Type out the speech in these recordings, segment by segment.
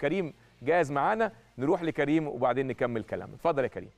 كريم جاهز معانا نروح لكريم وبعدين نكمل كلامنا اتفضل يا كريم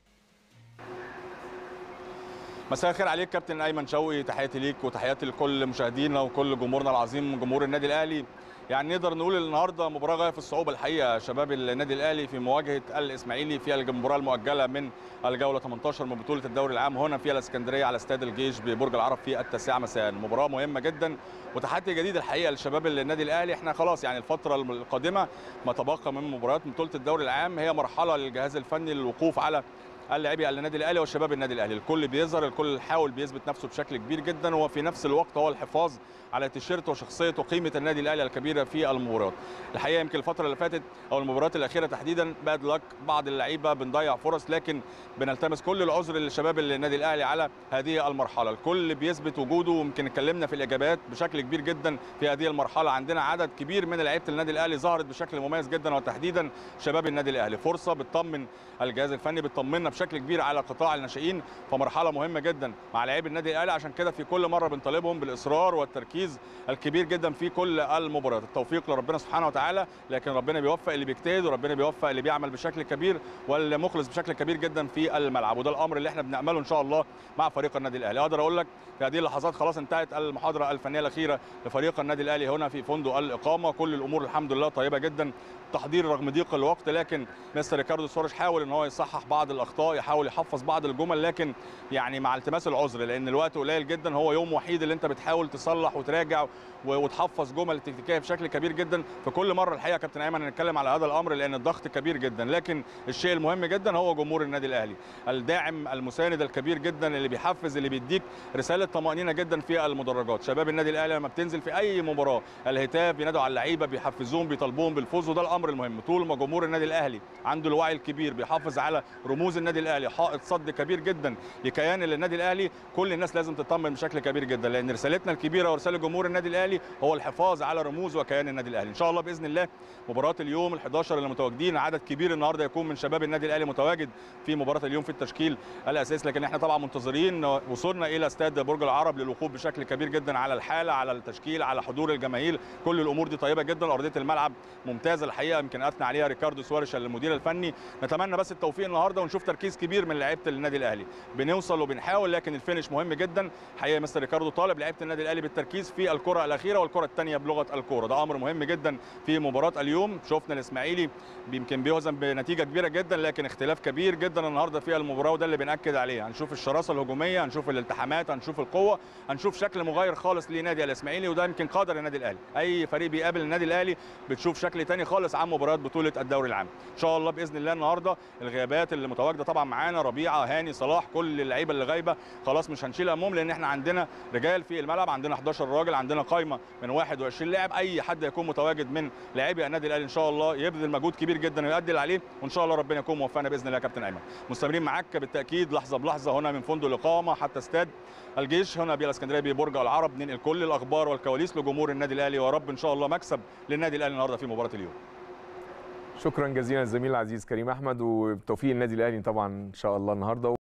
مساء الخير عليك كابتن ايمن شوقي تحياتي ليك وتحياتي لكل مشاهدينا وكل جمهورنا العظيم جمهور النادي الاهلي يعني نقدر نقول النهارده مباراه غايه في الصعوبه الحقيقه شباب النادي الاهلي في مواجهه الاسماعيلي في المباراه المؤجله من الجوله 18 من بطوله الدوري العام هنا في الاسكندريه على استاد الجيش ببرج العرب في التاسعه مساء مباراه مهمه جدا وتحدي جديد الحقيقه لشباب النادي الاهلي احنا خلاص يعني الفتره القادمه ما تبقى من مباريات بطوله الدوري العام هي مرحله للجهاز الفني للوقوف على اللاعبي النادي الاهلي والشباب النادي الاهلي الكل بيظهر الكل حاول بيثبت نفسه بشكل كبير جدا وفي نفس الوقت هو الحفاظ على تيشيرت وشخصيه وقيمه النادي الاهلي الكبيره في المباريات الحقيقه يمكن الفتره اللي فاتت او المباريات الاخيره تحديدا باد لك بعض اللعيبه بنضيع فرص لكن بنلتمس كل العذر للشباب النادي الاهلي على هذه المرحله الكل بيثبت وجوده ويمكن اتكلمنا في الاجابات بشكل كبير جدا في هذه المرحله عندنا عدد كبير من لعيبه النادي الاهلي ظهرت بشكل مميز جدا وتحديدا شباب النادي الاهلي فرصه بتطمن الجهاز الفني بتطمنا بشكل كبير على قطاع الناشئين فمرحله مهمه جدا مع لاعبي النادي الاهلي عشان كده في كل مره بنطالبهم بالاصرار والتركيز الكبير جدا في كل المباريات التوفيق لربنا سبحانه وتعالى لكن ربنا بيوفق اللي بيجتهد وربنا بيوفق اللي بيعمل بشكل كبير والمخلص بشكل كبير جدا في الملعب وده الامر اللي احنا بنامله ان شاء الله مع فريق النادي الاهلي اقدر اقول لك في هذه اللحظات خلاص انتهت المحاضره الفنيه الاخيره لفريق النادي الاهلي هنا في فندق الاقامه كل الامور الحمد لله طيبه جدا تحضير رغم ضيق الوقت لكن مستر ريكاردو سواريش حاول ان هو يصحح بعض الاخطاء يحاول يحفظ بعض الجمل لكن يعني مع التماس العذر لان الوقت قليل جدا هو يوم وحيد اللي انت بتحاول تصلح وتراجع وتحفظ جمل تكتيكيه بشكل كبير جدا فكل مره الحقيقه كابتن ايمن هنتكلم على هذا الامر لان الضغط كبير جدا لكن الشيء المهم جدا هو جمهور النادي الاهلي الداعم المساند الكبير جدا اللي بيحفز اللي بيديك رساله طمانينه جدا في المدرجات شباب النادي الاهلي لما بتنزل في اي مباراه الهتاف بينادوا على اللعيبه بيحفزوهم بيطالبوهم بالفوز وده الامر المهم طول ما جمهور النادي الاهلي عنده الوعي الكبير بيحافظ على رموز النادي الاهلي حائط صد كبير جدا لكيان النادي الاهلي كل الناس لازم تطمن بشكل كبير جدا لان رسالتنا الكبيره ورساله جمهور النادي الاهلي هو الحفاظ على رموز وكيان النادي الاهلي ان شاء الله باذن الله مباراه اليوم ال11 اللي متواجدين عدد كبير النهارده يكون من شباب النادي الاهلي متواجد في مباراه اليوم في التشكيل الاساسي لكن احنا طبعا منتظرين وصولنا الى استاد برج العرب للوقوف بشكل كبير جدا على الحاله على التشكيل على حضور الجماهير كل الامور دي طيبه جدا ارضيه الملعب ممتازه الحقيقه يمكن اثنى عليها ريكاردو سواريش المدير الفني نتمنى بس التوفيق النهارده ونشوف تركيز كبير من لعيبه النادي الاهلي بنوصل وبنحاول لكن الفينش مهم جدا حقيقه مستر ريكاردو طالب لعيبه النادي الاهلي بالتركيز في الكره الاخيره والكره الثانيه بلغه الكوره ده امر مهم جدا في مباراه اليوم شفنا الاسماعيلي يمكن بيهزم بنتيجه كبيره جدا لكن اختلاف كبير جدا النهارده في المباراه وده اللي بناكد عليه هنشوف الشراسه الهجوميه هنشوف الالتحامات هنشوف القوه هنشوف شكل مغاير خالص لنادي الاسماعيلي وده يمكن قدر النادي الاهلي اي فريق بيقابل النادي الاهلي بتشوف شكل ثاني خالص عن مباريات بطوله الدوري العام ان شاء الله باذن الله النهارده الغيابات اللي متواجده طبعا معانا ربيعه هاني صلاح كل اللعيبه اللي غايبه خلاص مش هنشيل همهم لان احنا عندنا رجال في الملعب عندنا 11 راجل عندنا قايمه من 21 لاعب اي حد يكون متواجد من لاعبي النادي الاهلي ان شاء الله يبذل مجهود كبير جدا ويؤدي اللي عليه وان شاء الله ربنا يكون موفقنا باذن الله يا كابتن ايمن مستمرين معاك بالتاكيد لحظه بلحظه هنا من فندق الاقامه حتى استاد الجيش هنا بالاسكندريه ببرج العرب ننقل كل الاخبار والكواليس لجمهور النادي الاهلي ويا رب ان شاء الله مكسب للنادي الاهلي النهارده في مباراه اليوم شكرا جزيلا الزميل العزيز كريم احمد وبتوفيق النادي الاهلي طبعا ان شاء الله النهارده